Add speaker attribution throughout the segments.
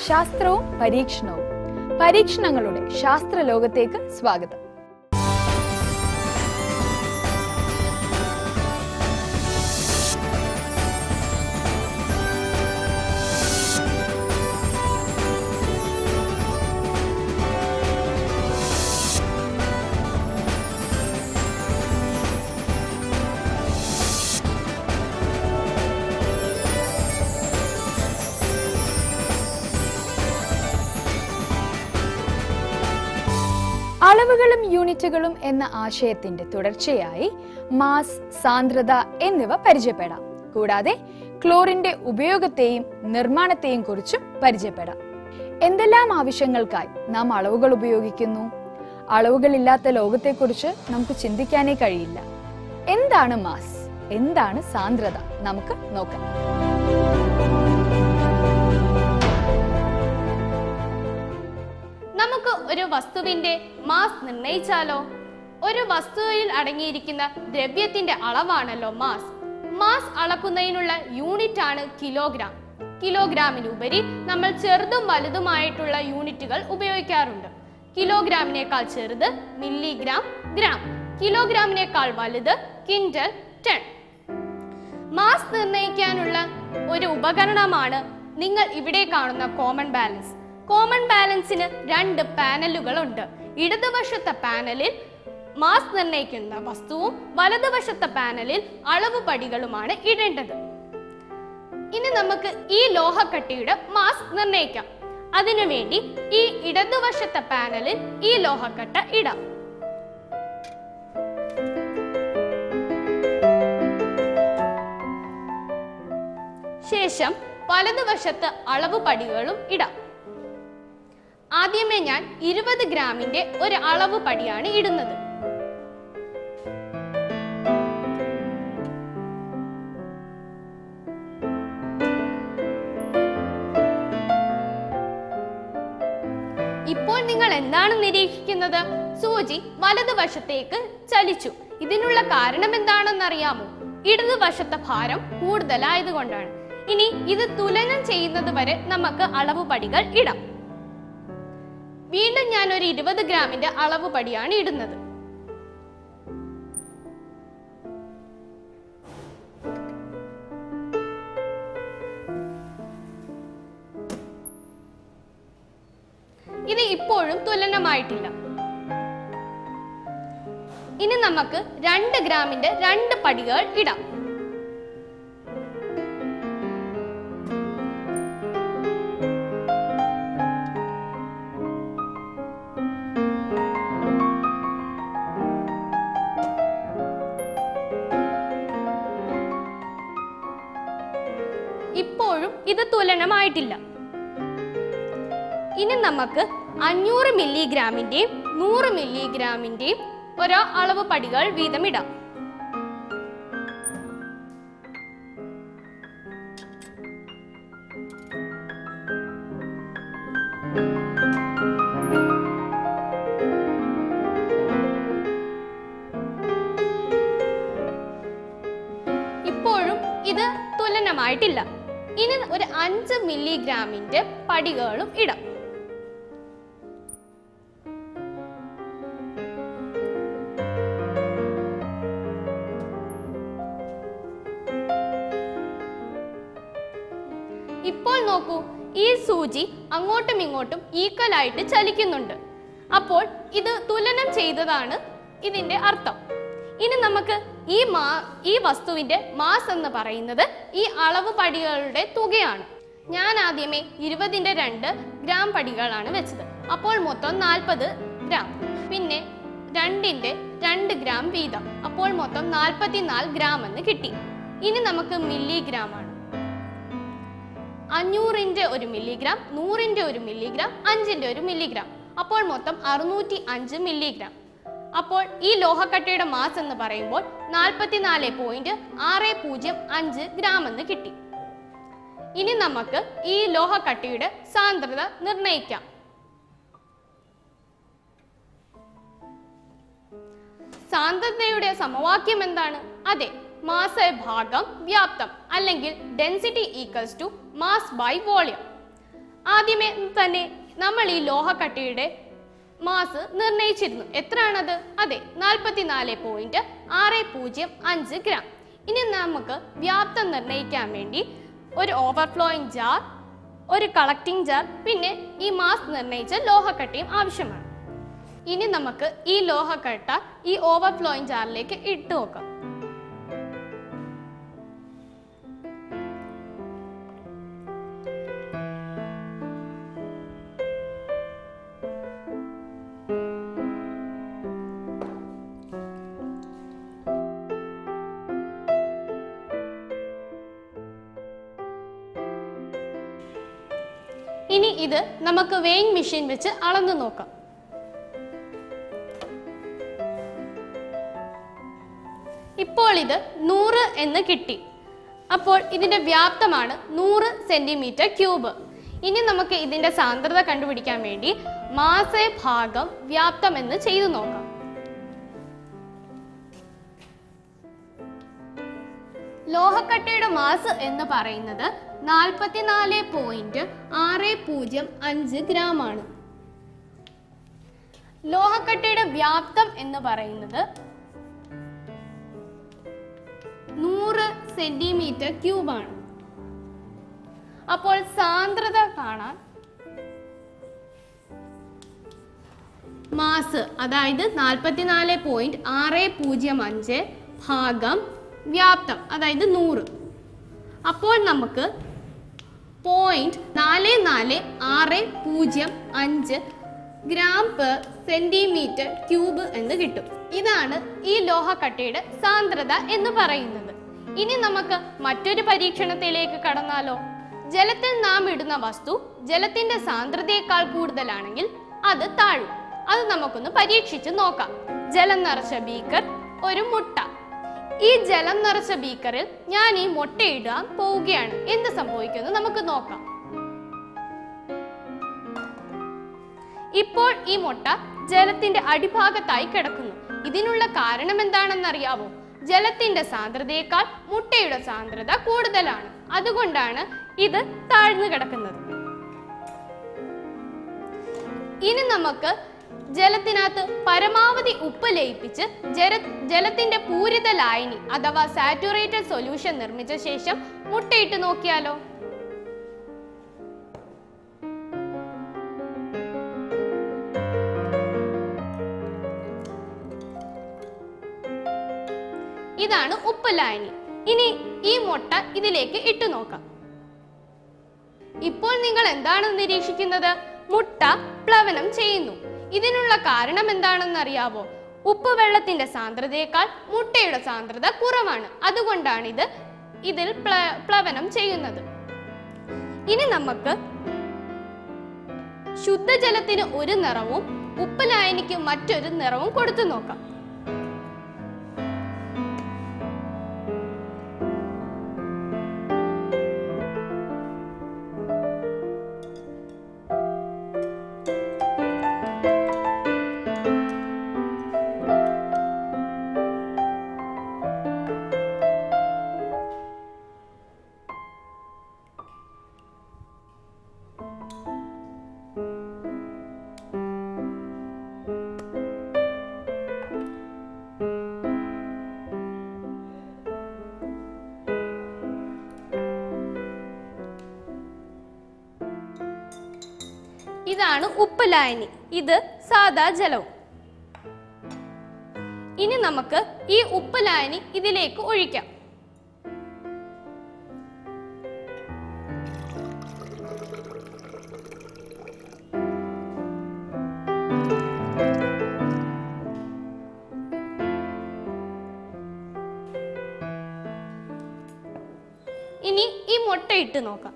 Speaker 1: ശാസ്ത്രവും പരീക്ഷണവും പരീക്ഷണങ്ങളുടെ ശാസ്ത്ര ലോകത്തേക്ക് സ്വാഗതം അളവുകളും യൂണിറ്റുകളും എന്ന ആശയത്തിന്റെ തുടർച്ചയായി മാസ് സാന്ദ്രത എന്നിവ പരിചയപ്പെടാം കൂടാതെ ക്ലോറിന്റെ ഉപയോഗത്തെയും നിർമ്മാണത്തെയും കുറിച്ചും പരിചയപ്പെടാം എന്തെല്ലാം ആവശ്യങ്ങൾക്കായി നാം അളവുകൾ ഉപയോഗിക്കുന്നു അളവുകളില്ലാത്ത ലോകത്തെക്കുറിച്ച് നമുക്ക് ചിന്തിക്കാനേ കഴിയില്ല എന്താണ് മാസ് എന്താണ് സാന്ദ്രത നമുക്ക് നോക്കാം
Speaker 2: നമുക്ക് ഒരു വസ്തുവിന്റെ മാസ് നിർണയിച്ചാലോ ഒരു വസ്തുവിൽ അടങ്ങിയിരിക്കുന്ന ദ്രവ്യത്തിന്റെ അളവാണല്ലോ മാസ് മാസ് അളക്കുന്നതിനുള്ള യൂണിറ്റ് ആണ് കിലോഗ്രാം കിലോഗ്രാമിനുപരി നമ്മൾ ചെറുതും വലുതുമായിട്ടുള്ള യൂണിറ്റുകൾ ഉപയോഗിക്കാറുണ്ട് കിലോഗ്രാമിനേക്കാൾ ചെറുത് മില്ലിഗ്രാം ഗ്രാം കിലോഗ്രാമിനേക്കാൾ വലുത് കിൻഡൽ ടൺ മാസ് നിർണ്ണയിക്കാനുള്ള ഒരു ഉപകരണമാണ് നിങ്ങൾ ഇവിടെ കാണുന്ന കോമൺ ബാലൻസ് കോമൺ ബാലൻസിന് രണ്ട് പാനലുകൾ ഉണ്ട് ഇടതുവശത്തെ പാനലിൽ മാസ് നിർണ്ണയിക്കുന്ന വസ്തുവും വലതുവശത്തെ പാനലിൽ അളവ് പടികളുമാണ് ഇടേണ്ടത് ഇനി നമുക്ക് ഈ ലോഹക്കട്ടിയുടെ മാസ് നിർണ്ണയിക്കാം അതിനുവേണ്ടി ഈ ഇടതുവശത്തെ പാനലിൽ ഈ ലോഹക്കട്ട ഇടാം ശേഷം വലതുവശത്ത് അളവ് പടികളും ഇടാം ആദ്യമേ ഞാൻ ഇരുപത് ഗ്രാമിന്റെ ഒരു അളവ് പടിയാണ് ഇടുന്നത് ഇപ്പോൾ നിങ്ങൾ എന്താണ് നിരീക്ഷിക്കുന്നത് സൂചി വലതുവശത്തേക്ക് ചലിച്ചു ഇതിനുള്ള കാരണം എന്താണെന്നറിയാമോ ഇടതുവശത്തെ ഭാരം കൂടുതലായതുകൊണ്ടാണ് ഇനി ഇത് തുലനം ചെയ്യുന്നത് വരെ നമുക്ക് അളവ് പടികൾ ഇടാം വീണ്ടും ഞാൻ ഒരു ഇരുപത് ഗ്രാമിന്റെ അളവ് പടിയാണ് ഇടുന്നത് ഇത് ഇപ്പോഴും തുലനമായിട്ടില്ല ഇനി നമുക്ക് രണ്ട് ഗ്രാമിന്റെ രണ്ട് പടികൾ ഇടാം ഇപ്പോഴും ഇത് തുലനമായിട്ടില്ല ഇനി നമുക്ക് അഞ്ഞൂറ് മില്ലിഗ്രാമിന്റെയും നൂറ് മില്ലിഗ്രാമിന്റെയും ഓരോ അളവ് പടികൾ വീതം ഇടാം ഇപ്പോഴും ഇത് തുലനമായിട്ടില്ല ഇനി ഒരു അഞ്ച് മില്ലിഗ്രാമിന്റെ പടികളും ഇടാം ഇപ്പോൾ നോക്കൂ ഈ സൂചി അങ്ങോട്ടും ഇങ്ങോട്ടും ഈക്വൽ ആയിട്ട് ചലിക്കുന്നുണ്ട് അപ്പോൾ ഇത് തുലനം ചെയ്തതാണ് ഇതിന്റെ അർത്ഥം ഇനി നമുക്ക് ഈ മാ ഈ വസ്തുവിന്റെ മാസ് എന്ന് പറയുന്നത് ഈ അളവ് പടികളുടെ തുകയാണ് ഞാൻ ആദ്യമേ ഇരുപതിന്റെ രണ്ട് ഗ്രാം പടികളാണ് വെച്ചത് അപ്പോൾ മൊത്തം നാൽപ്പത് ഗ്രാം പിന്നെ രണ്ടിന്റെ രണ്ട് ഗ്രാം വീതം അപ്പോൾ മൊത്തം നാൽപ്പത്തിനാല് ഗ്രാം എന്ന് കിട്ടി ഇനി നമുക്ക് മില്ലിഗ്രാം ആണ് അഞ്ഞൂറിന്റെ ഒരു മില്ലിഗ്രാം നൂറിന്റെ ഒരു മില്ലിഗ്രാം അഞ്ചിന്റെ ഒരു മില്ലിഗ്രാം അപ്പോൾ മൊത്തം അറുന്നൂറ്റി അഞ്ച് മില്ലിഗ്രാം അപ്പോൾ ഈ ലോഹക്കട്ടയുടെ മാസ് എന്ന് പറയുമ്പോൾ നാൽപ്പത്തിനാല് പോയിന്റ് ആറ് പൂജ്യം അഞ്ച് ഗ്രാം എന്ന് കിട്ടി ഇനി നമുക്ക് ഈ ലോഹക്കട്ടയുടെ സാന്ദ്രത നിർണയിക്കാം സാന്ദ്രതയുടെ സമവാക്യം എന്താണ് അതെ മാസ് ഭാഗം വ്യാപ്തം അല്ലെങ്കിൽ density equals to mass by volume ആദ്യമേ തന്നെ നമ്മൾ ഈ ലോഹക്കട്ടിയുടെ മാസ് നിർണയിച്ചിരുന്നു എത്രയാണത് അതെ നാൽപ്പത്തിനാല് പോയിന്റ് ആറ് പൂജ്യം അഞ്ച് ഗ്രാം ഇനി നമുക്ക് വ്യാപ്തം നിർണ്ണയിക്കാൻ വേണ്ടി ഒരു ഓവർഫ്ലോയിങ് ജാർ ഒരു കളക്ടിംഗ് ജാർ പിന്നെ ഈ മാസ് നിർണ്ണയിച്ച ലോഹക്കട്ടയും ആവശ്യമാണ് ഇനി നമുക്ക് ഈ ലോഹക്കട്ട ഈ ഓവർഫ്ലോയിങ് ജാറിലേക്ക് ഇട്ട് നോക്കാം ഇനി ഇത് നമുക്ക് വെയിങ് മെഷീൻ വെച്ച് അളന്നു നോക്കാം ഇപ്പോൾ ഇത് നൂറ് എന്ന് കിട്ടി അപ്പോൾ ഇതിന്റെ വ്യാപ്തമാണ് നൂറ് സെന്റിമീറ്റർ ക്യൂബ് ഇനി നമുക്ക് ഇതിന്റെ സാന്ദ്രത കണ്ടുപിടിക്കാൻ വേണ്ടി മാസേ ഭാഗം വ്യാപ്തം എന്ന് ചെയ്തു നോക്കാം ലോഹക്കട്ടയുടെ മാസ് എന്ന് പറയുന്നത് നാൽപ്പത്തിനാല് പോയിന്റ് ആറ് പൂജ്യം അഞ്ച് ഗ്രാം ആണ് ലോഹക്കട്ടയുടെ വ്യാപ്തം എന്ന് പറയുന്നത് നൂറ് സെന്റിമീറ്റർ ക്യൂബാണ് അപ്പോൾ സാന്ദ്രത കാണാൻ മാസ് അതായത് നാൽപ്പത്തിനാല് പോയിന്റ് ആറ് പൂജ്യം അഞ്ച് ഭാഗം വ്യാപ്തം അതായത് നൂറ് അപ്പോൾ നമുക്ക് പോയിന്റ് നാല് നാല് ആറ് പൂജ്യം അഞ്ച് ഗ്രാം പെർ സെന്റിമീറ്റർ ക്യൂബ് എന്ന് കിട്ടും ഇതാണ് ഈ ലോഹക്കട്ടയുടെ സാന്ദ്രത എന്ന് പറയുന്നത് ഇനി നമുക്ക് മറ്റൊരു പരീക്ഷണത്തിലേക്ക് കടന്നാലോ ജലത്തിൽ നാം ഇടുന്ന വസ്തു ജലത്തിന്റെ സാന്ദ്രതയേക്കാൾ കൂടുതലാണെങ്കിൽ അത് താഴും അത് നമുക്കൊന്ന് പരീക്ഷിച്ച് നോക്കാം ജലം നിറച്ച ബീക്കർ ഒരു മുട്ട ഈ ജലം നിറച്ച ബീക്കറിൽ ഞാൻ ഈ മുട്ടയിടാൻ പോവുകയാണ് എന്ത് സംഭവിക്കുമെന്ന് നമുക്ക് നോക്കാം ഇപ്പോൾ ഈ മുട്ട ജലത്തിന്റെ അടിഭാഗത്തായി കിടക്കുന്നു ഇതിനുള്ള കാരണം എന്താണെന്നറിയാവോ ജലത്തിന്റെ സാന്ദ്രതയേക്കാൾ മുട്ടയുടെ സാന്ദ്രത കൂടുതലാണ് അതുകൊണ്ടാണ് ഇത് താഴ്ന്നു കിടക്കുന്നത് ഇനി നമുക്ക് ജലത്തിനകത്ത് പരമാവധി ഉപ്പ് ലയിപ്പിച്ച് ജല ജലത്തിന്റെ പൂരിത ലായനി അഥവാ സാറ്റുറേറ്റഡ് സൊല്യൂഷൻ നിർമ്മിച്ച ശേഷം മുട്ടയിട്ട് നോക്കിയാലോ ഇതാണ് ഉപ്പ് ലായനി ഇനി ഈ മുട്ട ഇതിലേക്ക് ഇട്ടു നോക്കാം ഇപ്പോൾ നിങ്ങൾ എന്താണ് നിരീക്ഷിക്കുന്നത് മുട്ട പ്ലവനം ചെയ്യുന്നു ഇതിനുള്ള കാരണം എന്താണെന്ന് അറിയാവോ ഉപ്പ് വെള്ളത്തിന്റെ സാന്ദ്രതയേക്കാൾ മുട്ടയുടെ സാന്ദ്രത കുറവാണ് അതുകൊണ്ടാണ് ഇത് ഇതിൽ പ്ല- പ്ലവനം ചെയ്യുന്നത് ഇനി നമുക്ക് ശുദ്ധജലത്തിന് ഒരു നിറവും ഉപ്പ് ലായനിക്ക് മറ്റൊരു നിറവും കൊടുത്തു നോക്കാം ഇതാണ് ഉപ്പ് ലായനി ഇത് സാദാ ജലവും ഇനി നമുക്ക് ഈ ഉപ്പ് ലായനി ഇതിലേക്ക് ഒഴിക്കാം ഇനി ഈ മുട്ട ഇട്ട് നോക്കാം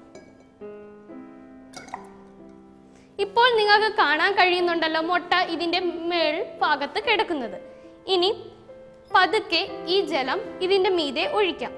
Speaker 2: ഇപ്പോൾ നിങ്ങൾക്ക് കാണാൻ കഴിയുന്നുണ്ടല്ലോ മുട്ട ഇതിന്റെ മേൽ ഭാഗത്ത് കിടക്കുന്നത് ഇനി പതുക്കെ ഈ ജലം ഇതിന്റെ മീതെ ഒഴിക്കാം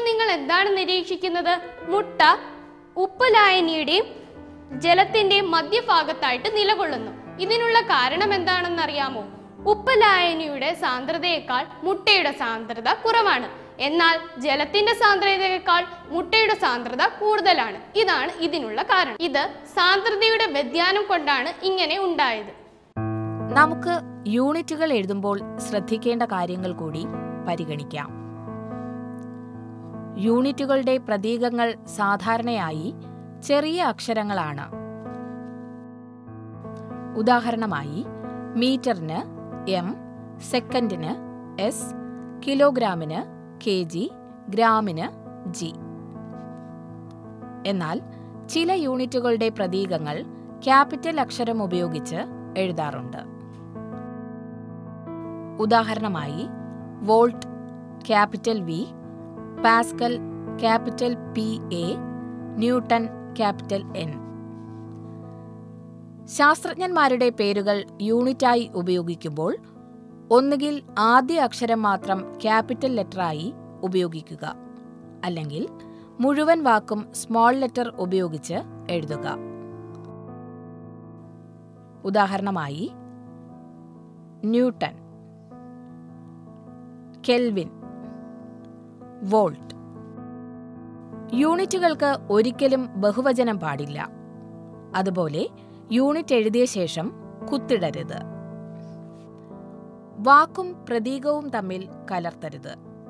Speaker 2: നിങ്ങൾ എന്താണ് നിരീക്ഷിക്കുന്നത് മുട്ട ഉപ്പ് ലായനിയുടെയും ജലത്തിന്റെയും മധ്യഭാഗത്തായിട്ട് നിലകൊള്ളുന്നു ഇതിനുള്ള കാരണം എന്താണെന്ന് അറിയാമോ ഉപ്പ് ലായനിയുടെ സാന്ദ്രതയേക്കാൾ മുട്ടയുടെ സാന്ദ്രത കുറവാണ് എന്നാൽ ജലത്തിന്റെ സാന്ദ്രതയേക്കാൾ മുട്ടയുടെ സാന്ദ്രത കൂടുതലാണ് ഇതാണ് ഇതിനുള്ള കാരണം ഇത് സാന്ദ്രതയുടെ വ്യതിയാനം കൊണ്ടാണ് ഇങ്ങനെ ഉണ്ടായത്
Speaker 3: നമുക്ക് യൂണിറ്റുകൾ എഴുതുമ്പോൾ ശ്രദ്ധിക്കേണ്ട കാര്യങ്ങൾ കൂടി പരിഗണിക്കാം യൂണിറ്റുകളുടെ പ്രതീകങ്ങൾ സാധാരണയായി ചെറിയ അക്ഷരങ്ങളാണ് ഉദാഹരണമായി മീറ്ററിന് എം സെക്കൻഡിന് എസ് കിലോഗ്രാമിന് കെ ജി ഗ്രാമിന് ജി എന്നാൽ ചില യൂണിറ്റുകളുടെ പ്രതീകങ്ങൾ ക്യാപിറ്റൽ അക്ഷരം ഉപയോഗിച്ച് എഴുതാറുണ്ട് ഉദാഹരണമായി volt capital V pascal capital P A newton capital N ശാസ്ത്രജ്ഞന്മാരുടെ പേരുകൾ യൂണിറ്റായി ഉപയോഗിക്കുമ്പോൾ ഒന്നുകിൽ ആദ്യ അക്ഷരം മാത്രം ക്യാപിറ്റൽ ലെറ്ററായി ഉപയോഗിക്കുക അല്ലെങ്കിൽ മുഴുവൻ വാക്കും സ്മോൾ ലെറ്റർ ഉപയോഗിച്ച് എഴുതുക ഉദാഹരണമായി ന്യൂട്ടൺ കെൽവിൻ വോൾട്ട് യൂണിറ്റുകൾക്ക് ഒരിക്കലും ബഹുവചനം പാടില്ല അതുപോലെ യൂണിറ്റ് എഴുതിയ ശേഷം കുത്തിടരുത് വാക്കും പ്രതീകവും തമ്മിൽ കലർത്തരുത്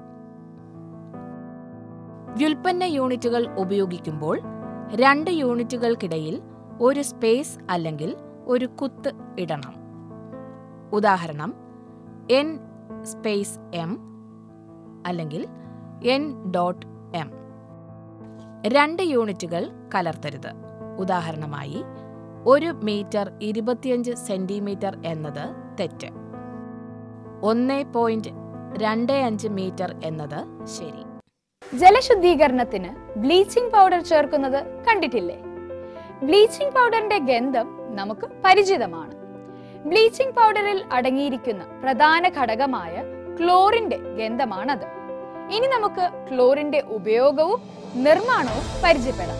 Speaker 3: വ്യുൽപ്പന്ന യൂണിറ്റുകൾ ഉപയോഗിക്കുമ്പോൾ രണ്ട് യൂണിറ്റുകൾക്കിടയിൽ ഒരു സ്പേസ് അല്ലെങ്കിൽ ഒരു കുത്ത് ഇടണം ഉദാഹരണം എൻ സ്പേസ് എം അല്ലെങ്കിൽ എൻ ഡോട്ട് എം രണ്ട് യൂണിറ്റുകൾ കലർത്തരുത് ഉദാഹരണമായി ഒരു മീറ്റർ ഇരുപത്തിയഞ്ച് സെന്റിമീറ്റർ എന്നത് തെറ്റ് ഒന്ന് പോയിന്റ് രണ്ട് അഞ്ച് മീറ്റർ എന്നത് ശരി
Speaker 1: ജലശുദ്ധീകരണത്തിന് ബ്ലീച്ചിംഗ് പൗഡർ ചേർക്കുന്നത് കണ്ടിട്ടില്ലേ ബ്ലീച്ചിംഗ് പൗഡറിന്റെ ഗന്ധം നമുക്ക് പരിചിതമാണ് ബ്ലീച്ചിംഗ് പൗഡറിൽ അടങ്ങിയിരിക്കുന്ന പ്രധാന ഘടകമായ ക്ലോറിന്റെ ഗന്ധമാണത് ഇനി നമുക്ക് ക്ലോറിന്റെ ഉപയോഗവും നിർമ്മാണവും പരിചയപ്പെടാം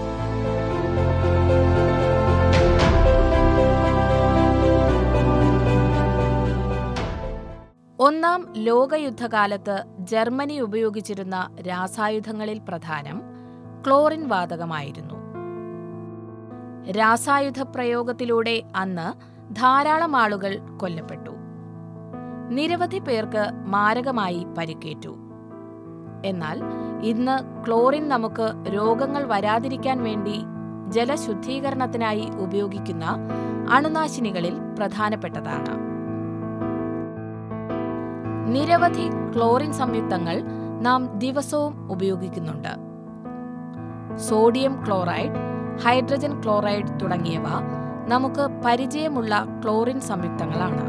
Speaker 3: ഒന്നാം ലോകയുദ്ധകാലത്ത് ജർമ്മനി ഉപയോഗിച്ചിരുന്ന രാസായുധങ്ങളിൽ പ്രധാനം ക്ലോറിൻ വാതകമായിരുന്നു രാസായുധ പ്രയോഗത്തിലൂടെ അന്ന് ധാരാളം ആളുകൾ കൊല്ലപ്പെട്ടു നിരവധി പേർക്ക് മാരകമായി പരിക്കേറ്റു എന്നാൽ ഇന്ന് ക്ലോറിൻ നമുക്ക് രോഗങ്ങൾ വരാതിരിക്കാൻ വേണ്ടി ജലശുദ്ധീകരണത്തിനായി ഉപയോഗിക്കുന്ന അണുനാശിനികളിൽ പ്രധാനപ്പെട്ടതാണ് നിരവധി ക്ലോറിൻ സംയുക്തങ്ങൾ നാം ദിവസവും ഉപയോഗിക്കുന്നുണ്ട് സോഡിയം ക്ലോറൈഡ് ഹൈഡ്രജൻ ക്ലോറൈഡ് തുടങ്ങിയവ നമുക്ക് പരിചയമുള്ള ക്ലോറിൻ സംയുക്തങ്ങളാണ്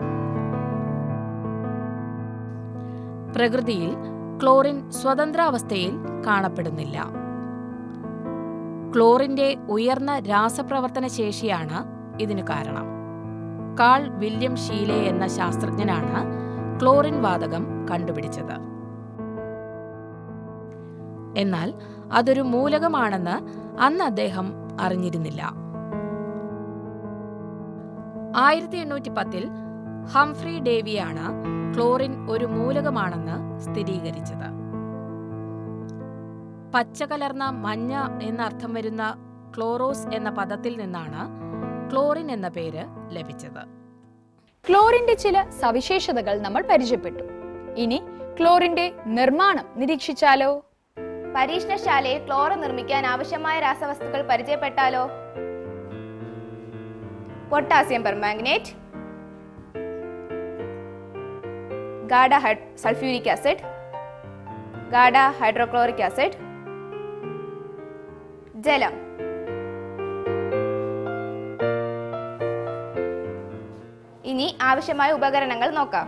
Speaker 3: പ്രകൃതിയിൽ ക്ലോറിൻ സ്വതന്ത്രാവസ്ഥയിൽ കാണപ്പെടുന്നില്ല ക്ലോറിന്റെ ഉയർന്ന രാസപ്രവർത്തന ശേഷിയാണ് ഇതിനു കാരണം കാൾ വില്യം ഷീലെ എന്ന ശാസ്ത്രജ്ഞനാണ് ക്ലോറിൻ വാതകം കണ്ടുപിടിച്ചത് എന്നാൽ അതൊരു മൂലകമാണെന്ന് അന്ന് അദ്ദേഹം അറിഞ്ഞിരുന്നില്ല ആയിരത്തി എണ്ണൂറ്റി പത്തിൽ ഹംഫ്രി ഡേവിയാണ് ക്ലോറിൻ ഒരു മൂലകമാണെന്ന് സ്ഥിരീകരിച്ചത് പച്ച കലർന്ന മഞ്ഞ എന്നർത്ഥം വരുന്ന ക്ലോറോസ് എന്ന പദത്തിൽ നിന്നാണ് ക്ലോറിൻ എന്ന പേര് ലഭിച്ചത്
Speaker 1: ക്ലോറിന്റെ ചില സവിശേഷതകൾ നമ്മൾ പരിചയപ്പെട്ടു ഇനി ക്ലോറിന്റെ നിർമ്മാണം നിരീക്ഷിച്ചാലോ
Speaker 4: പരീക്ഷണശാലയിൽ ക്ലോറ് നിർമ്മിക്കാൻ ആവശ്യമായ രാസവസ്തുക്കൾ പരിചയപ്പെട്ടാലോ പൊട്ടാസ്യം പെർമാംഗനേറ്റ് ഗാഡ സൾഫ്യൂരിക് ആസിഡ് ഗാഡ ഹൈഡ്രോക്ലോറിക് ആസിഡ് ജലം ഇനി ആവശ്യമായ ഉപകരണങ്ങൾ നോക്കാം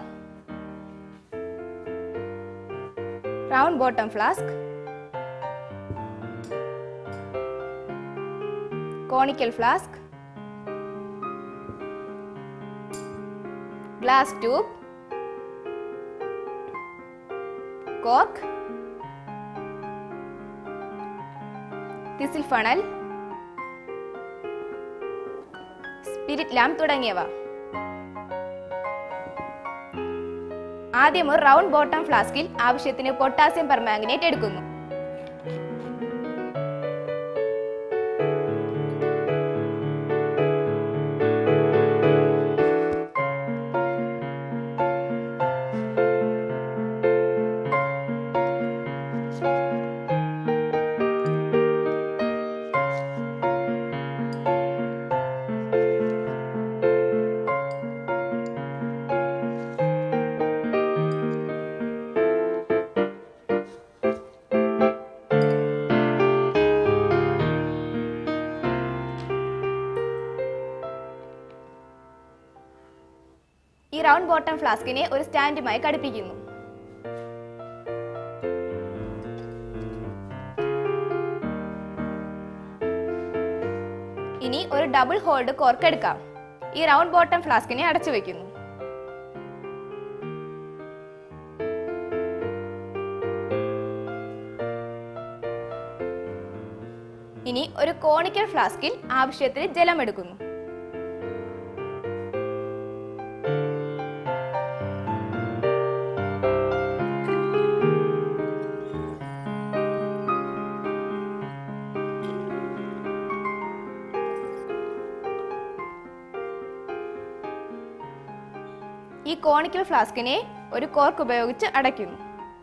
Speaker 4: round bottom flask conical flask, glass tube, cork, thistle funnel spirit lamp തുടങ്ങിയവ ആദ്യം ഒരു റൗണ്ട് ബോട്ടം ഫ്ലാസ്കിൽ ആവശ്യത്തിന് പൊട്ടാസ്യം പെർമാംഗനേറ്റ് എടുക്കുന്നു ഈ റൗണ്ട് ബോട്ടം ഫ്ലാസ്കിനെ ഒരു സ്റ്റാൻഡുമായി ഘടിപ്പിക്കുന്നു ഇനി ഒരു ഡബിൾ ഹോൾഡ് കോർക്ക് എടുക്കാം ഈ റൗണ്ട് ബോട്ടം ഫ്ലാസ്കിനെ അടച്ചു വെക്കുന്നു ഇനി ഒരു കോണിക്കൽ ഫ്ലാസ്കിൽ ആവശ്യത്തിന് ജലം എടുക്കുന്നു ഈ കോണിക്കൽ ഫ്ലാസ്കിനെ ഒരു കോർക്ക് ഉപയോഗിച്ച് അടയ്ക്കുന്നു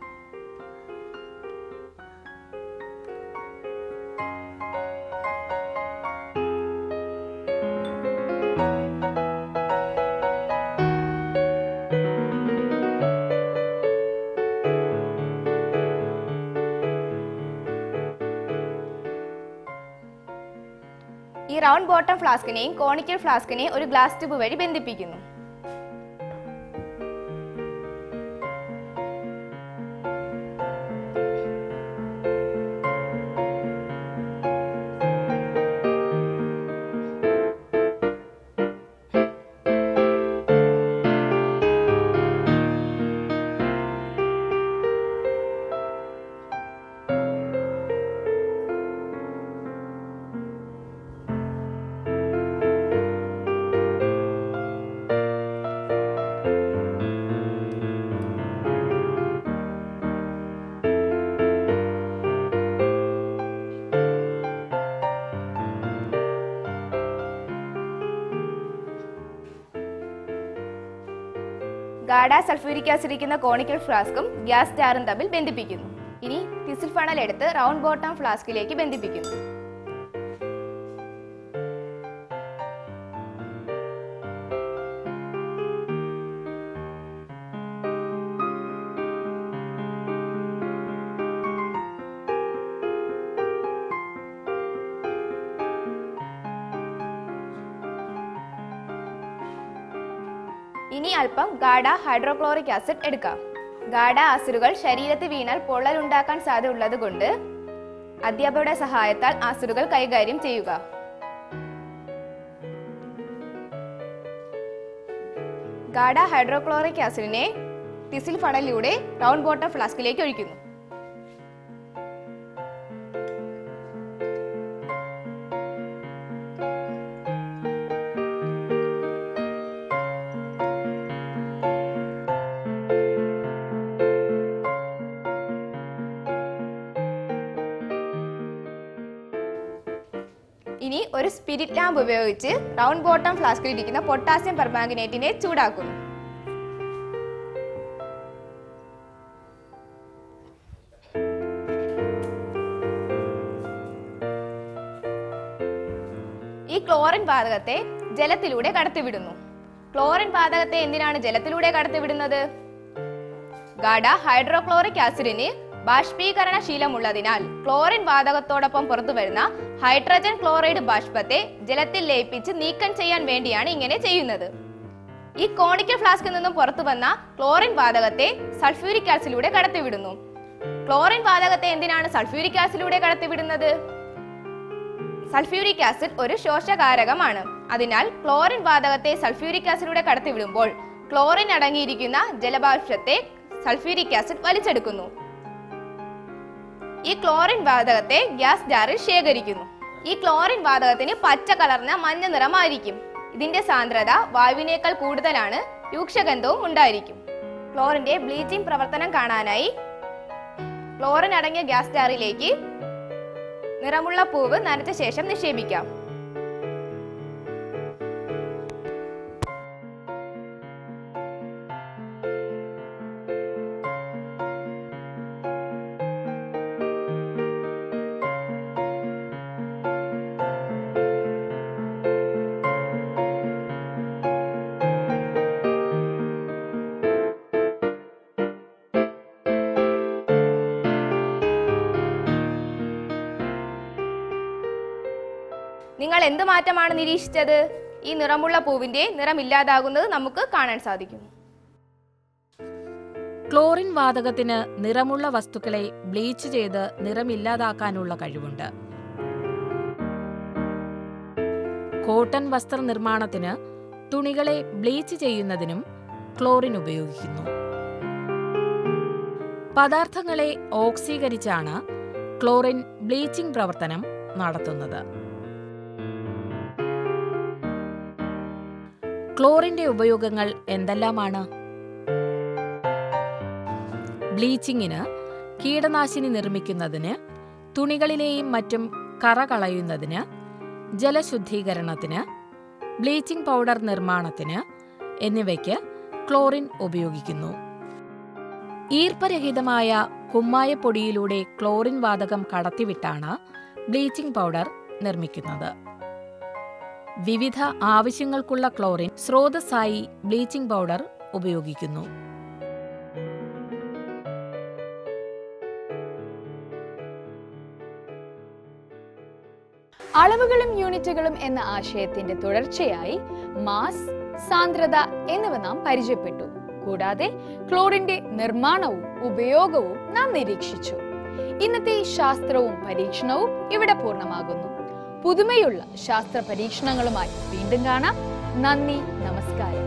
Speaker 4: ഈ റൗണ്ട് ബോട്ടം ഫ്ലാസ്കിനെയും കോണിക്കൽ ഫ്ലാസ്കിനെയും ഒരു ഗ്ലാസ് ട്യൂബ് വഴി ബന്ധിപ്പിക്കുന്നു ഗാഡ സൾഫ്യൂരിക് ആസിഡ് ഇരിക്കുന്ന കോണിക്കൽ ഫ്ലാസ്കും ഗ്യാസ് ജാറും തമ്മിൽ ബന്ധിപ്പിക്കുന്നു ഇനി തിസിൽ ഫണൽ എടുത്ത് റൗണ്ട് ബോട്ടം ഫ്ലാസ്കിലേക്ക് ബന്ധിപ്പിക്കുന്നു ഇനി അല്പം ഗാഡ ഹൈഡ്രോക്ലോറിക് ആസിഡ് എടുക്കാം ഗാഡ ആസിഡുകൾ ശരീരത്തിൽ വീണാൽ പൊള്ളൽ ഉണ്ടാക്കാൻ സാധ്യതയുള്ളത് കൊണ്ട് അധ്യാപകരുടെ സഹായത്താൽ ആസിഡുകൾ കൈകാര്യം ചെയ്യുക ഗാഡ ഹൈഡ്രോക്ലോറിക് ആസിഡിനെ ടിസിൽ ഫണലിലൂടെ റൗണ്ട് ബോട്ടം ഫ്ലാസ്കിലേക്ക് ഒഴിക്കുന്നു ഇനി ഒരു സ്പിരിറ്റ് ലാമ്പ് ഉപയോഗിച്ച് റൗണ്ട് ബോട്ടം ഫ്ലാസ്കിൽ ഇരിക്കുന്ന പൊട്ടാസ്യം പെർമാംഗനേറ്റിനെ ചൂടാക്കുന്നു ഈ ക്ലോറിൻ വാതകത്തെ ജലത്തിലൂടെ കടത്തിവിടുന്നു ക്ലോറിൻ വാതകത്തെ എന്തിനാണ് ജലത്തിലൂടെ കടത്തിവിടുന്നത് ഗാഡ ഹൈഡ്രോക്ലോറിക് ആസിഡിന് ബാഷ്പീകരണ ശീലമുള്ളതിനാൽ ക്ലോറിൻ വാതകത്തോടൊപ്പം പുറത്തുവരുന്ന ഹൈഡ്രജൻ ക്ലോറൈഡ് ബാഷ്പത്തെ ജലത്തിൽ ലയിപ്പിച്ച് നീക്കം ചെയ്യാൻ വേണ്ടിയാണ് ഇങ്ങനെ ചെയ്യുന്നത് ഈ കോണിക്കൽ ഫ്ലാസ്കിൽ നിന്നും പുറത്തു വന്ന ക്ലോറിൻ വാതകത്തെ സൾഫ്യൂരിക് ആസിഡിലൂടെ കടത്തിവിടുന്നു ക്ലോറിൻ വാതകത്തെ എന്തിനാണ് സൾഫ്യൂരിക് ആസിഡിലൂടെ കടത്തിവിടുന്നത് സൾഫ്യൂരിക് ആസിഡ് ഒരു ശോഷകാരകമാണ് അതിനാൽ ക്ലോറിൻ വാതകത്തെ സൾഫ്യൂരിക് ആസിഡിലൂടെ കടത്തിവിടുമ്പോൾ ക്ലോറിൻ അടങ്ങിയിരിക്കുന്ന ജലബാഷ്പത്തെ സൾഫ്യൂരിക് ആസിഡ് വലിച്ചെടുക്കുന്നു ഈ ക്ലോറിൻ വാതകത്തെ ഗ്യാസ് ജാറിൽ ശേഖരിക്കുന്നു ഈ ക്ലോറിൻ വാതകത്തിന് പച്ച കലർന്ന മഞ്ഞ നിറമായിരിക്കും ഇതിന്റെ സാന്ദ്രത വായുവിനേക്കാൾ കൂടുതലാണ് രൂക്ഷഗന്ധവും ഉണ്ടായിരിക്കും ക്ലോറിന്റെ ബ്ലീച്ചിങ് പ്രവർത്തനം കാണാനായി ക്ലോറിൻ അടങ്ങിയ ഗ്യാസ് ജാറിലേക്ക് നിറമുള്ള പൂവ് നനച്ച ശേഷം നിക്ഷേപിക്കാം നിങ്ങൾ എന്ത് മാറ്റമാണ് നിരീക്ഷിച്ചത് ഈ നിറമുള്ള പൂവിന്റെ നിറം ഇല്ലാതാകുന്നത് നമുക്ക് കാണാൻ സാധിക്കും
Speaker 3: ക്ലോറിൻ വാതകത്തിന് നിറമുള്ള വസ്തുക്കളെ ബ്ലീച്ച് ചെയ്ത് നിറമില്ലാതാക്കാനുള്ള കഴിവുണ്ട് കോട്ടൺ വസ്ത്ര നിർമ്മാണത്തിന് തുണികളെ ബ്ലീച്ച് ചെയ്യുന്നതിനും ക്ലോറിൻ ഉപയോഗിക്കുന്നു പദാർത്ഥങ്ങളെ ഓക്സീകരിച്ചാണ് ക്ലോറിൻ ബ്ലീച്ചിംഗ് പ്രവർത്തനം നടത്തുന്നത് ക്ലോറിന്റെ ഉപയോഗങ്ങൾ എന്തെല്ലാമാണ് ബ്ലീച്ചിങ്ങിന് കീടനാശിനി നിർമ്മിക്കുന്നതിന് തുണികളിലെയും മറ്റും കറ കളയുന്നതിന് ജലശുദ്ധീകരണത്തിന് ബ്ലീച്ചിംഗ് പൗഡർ നിർമ്മാണത്തിന് എന്നിവയ്ക്ക് ക്ലോറിൻ ഉപയോഗിക്കുന്നു ഈർപ്പരഹിതമായ കുമ്മായപ്പൊടിയിലൂടെ ക്ലോറിൻ വാതകം കടത്തിവിട്ടാണ് ബ്ലീച്ചിംഗ് പൗഡർ നിർമ്മിക്കുന്നത് വിവിധ ആവശ്യങ്ങൾക്കുള്ള ക്ലോറിൻ സ്രോതസ്സായി ബ്ലീച്ചിംഗ് പൗഡർ ഉപയോഗിക്കുന്നു
Speaker 1: അളവുകളും യൂണിറ്റുകളും എന്ന ആശയത്തിന്റെ തുടർച്ചയായി മാസ് സാന്ദ്രത എന്നിവ നാം പരിചയപ്പെട്ടു കൂടാതെ ക്ലോറിന്റെ നിർമ്മാണവും ഉപയോഗവും നാം നിരീക്ഷിച്ചു ഇന്നത്തെ ശാസ്ത്രവും പരീക്ഷണവും ഇവിടെ പൂർണ്ണമാകുന്നു പുതുമയുള്ള ശാസ്ത്ര പരീക്ഷണങ്ങളുമായി വീണ്ടും കാണാം നന്ദി നമസ്കാരം